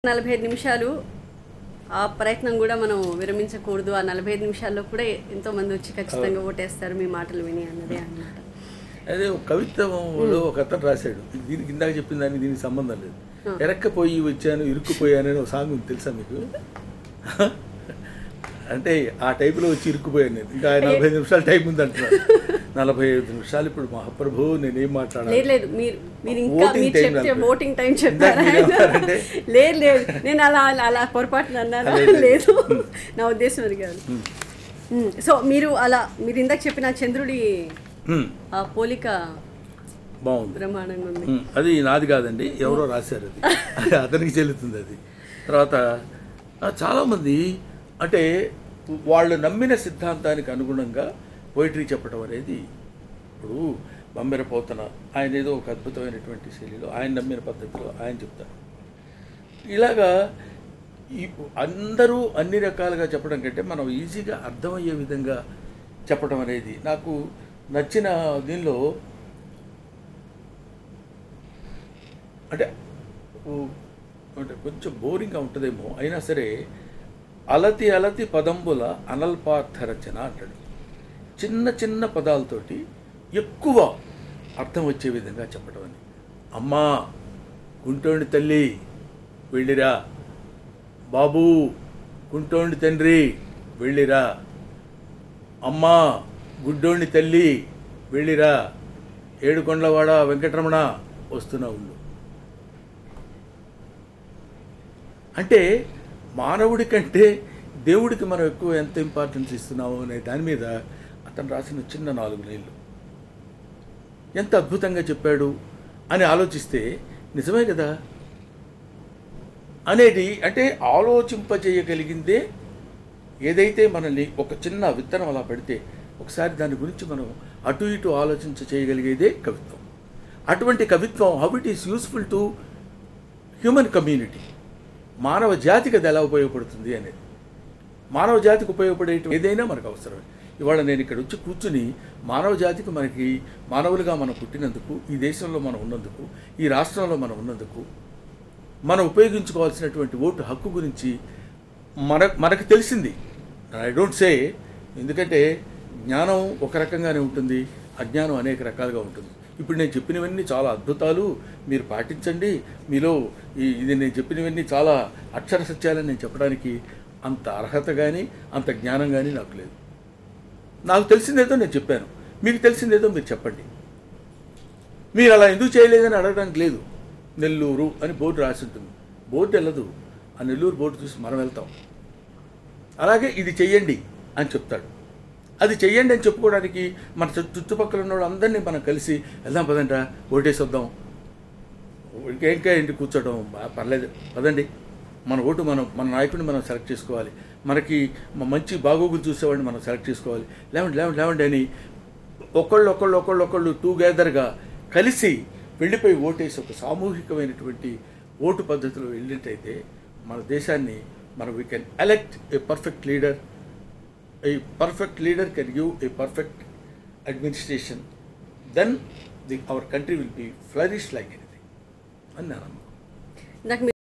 నలభై ఐదు నిమిషాలు ఆ ప్రయత్నం కూడా మనం విరమించకూడదు ఆ నలభై ఐదు నిమిషాల్లో కూడా ఎంతో మంది వచ్చి ఖచ్చితంగా ఓటేస్తారు మీ మాటలు విని అన్నదే అన్నమాట అదే ఒక కవిత్వంలో ఒక అతను రాశాడు దీనికి ఇందాక చెప్పిన దానికి దీనికి సంబంధం లేదు ఎరక్కపోయి వచ్చాను ఇరుక్కుపోయానని ఒక సాంగ్ ఉంది తెలుసా మీకు అంటే ఆ టైపులో వచ్చి ఇరుక్కుపోయాను నేను ఇంకా నలభై ఐదు నిమిషాలు టైం ఉంది అంటున్నాను నలభై ఐదు నిమిషాలు ఇప్పుడు మహాప్రభు నేనేం మాట్లాడాలి లేదు లేదు మీరు మీరు ఇంకా Voting మీరు time చెప్తే నాకు. ఓటింగ్ టైం ఇందాక చెప్పారా మీరు ఏమన్నారంటే? లేదు లేదు నేను అలా అలా అలా పొరపాటున అన్నానా లేదు, లేదు. లేదు నా ఉద్దేశం అది కాదు సో మీరు అలా మీరు ఇందాక చెప్పిన చంద్రుడి హ్మ్, ఆ పోలిక బాగుంది బ్రహ్మాండంగా ఉంది ఉమ్, అది నాది కాదండి ఎవరో రాశారు అది అది అతనికి చెల్లుతుంది అది తర్వాత ఆ, చాలామంది అంటే వాళ్ళు నమ్మిన సిద్ధాంతానికి అనుగుణంగా పోయిటరీ చెప్పడం అనేది ఇప్పుడు బొమ్మెర పోతన ఆయన ఏదో ఒక అద్భుతమైనటువంటి శైలిలో ఆయన నమ్మిన పద్ధతిలో ఆయన చెప్తారు ఇలాగా ఈ అందరూ అన్ని రకాలుగా చెప్పడం కంటే మనం ఈజీగా అర్థమయ్యే విధంగా చెప్పడం అనేది నాకు నచ్చిన దీనిలో అంటే ఊ- అంటే కొంచెం బోరింగ్గా ఉంటుందేమో అయినా సరే అలతి అలతి పదంబుల అనల్పార్థ రచన అంటాడు చిన్న చిన్న పదాలతోటి ఎక్కువ అర్థం వచ్చే విధంగా చెప్పడం అని అమ్మా గుంటోండి తల్లి వెళ్ళిరా బాబు గుంటోండి తండ్రి వెళ్ళిరా అమ్మా గుడ్డోండి తల్లి వెళ్ళిరా ఏడుకొండలవాడ వెంకటరమణ వస్తున్నా ఉండు అంటే మానవుడి కంటే దేవుడికి మనం ఎక్కువ ఎంత ఇంపార్టెన్స్ ఇస్తున్నాము అనే దాని మీద అతను రాసిన చిన్న నాలుగు నీళ్ళు ఎంత అద్భుతంగా చెప్పాడు అని ఆలోచిస్తే నిజమే కదా అనేది అంటే ఆలోచింపజేయగలిగిందే ఏదైతే మనల్ని ఒక చిన్న విత్తనం అలా పెడితే ఒకసారి దాని గురించి మనం అటు ఇటు ఆలోచించ చేయగలిగేదే కవిత్వం అటువంటి కవిత్వం how it is useful to human community మానవ జాతికి అది ఎలా ఉపయోగపడుతుంది అనేది మానవ జాతికి ఉపయోగపడే ఏదైనా మనకు అవసరమే ఇవాళ నేను ఇక్కడ వచ్చి కూర్చుని మానవ జాతికి మనకి మానవులుగా మనం పుట్టినందుకు ఈ దేశంలో మనం ఉన్నందుకు ఈ రాష్ట్రంలో మనం ఉన్నందుకు మనం ఉపయోగించుకోవాల్సినటువంటి ఓటు హక్కు గురించి మన మనకు తెలిసింది ఐ డోంట్ సే ఎందుకంటే జ్ఞానం ఒక రకంగానే ఉంటుంది అజ్ఞానం అనేక రకాలుగా ఉంటుంది ఇప్పుడు నేను చెప్పినవన్నీ చాలా అద్భుతాలు మీరు పాటించండి మీలో ఈ ఇది నేను చెప్పినవన్నీ చాలా అక్షర సత్యాలని నేను చెప్పడానికి అంత అర్హత కానీ అంత జ్ఞానం కానీ నాకు లేదు నాకు తెలిసిందేదో నేను చెప్పాను మీకు తెలిసిందేదో మీరు చెప్పండి మీరు అలా ఎందుకు చేయలేదని అడగడానికి లేదు నెల్లూరు అని బోర్డు రాసి ఉంటుంది బోర్డు వెళ్ళదు ఆ నెల్లూరు బోర్డు చూసి మనం వెళ్తాం అలాగే ఇది చెయ్యండి అని చెప్తాడు అది చెయ్యండి అని చెప్పుకోవడానికి మన చుట్టూ- చుట్టుపక్కల ఉన్న వాళ్ళందరినీ మనం కలిసి వెళ్దాం పదంట ఓటేసి వద్దాం ఇంకేంకా ఇంటి కూర్చోవడం బా- పర్లేదు పదండి మన ఓటు మనం మన నాయకుడిని మనం సెలెక్ట్ చేసుకోవాలి మనకి మ- మంచి బాగోగులు చూసేవాడిని మనం సెలెక్ట్ చేసుకోవాలి లేవండి లేవండి లేవండి అని ఒకళ్ళు ఒకళ్ళు ఒకళ్ళు ఒకళ్ళు టుగెదర్గా కలిసి వెళ్ళిపోయి ఓటేసి ఒక సామూహికమైనటువంటి ఓటు పద్ధతిలో వెళ్ళినట్టయితే మన దేశాన్ని మనం we can elect a perfect leader a perfect leader can give a perfect administration, then the, our country will be flourished like anything. అని నా నమ్మకం నాకు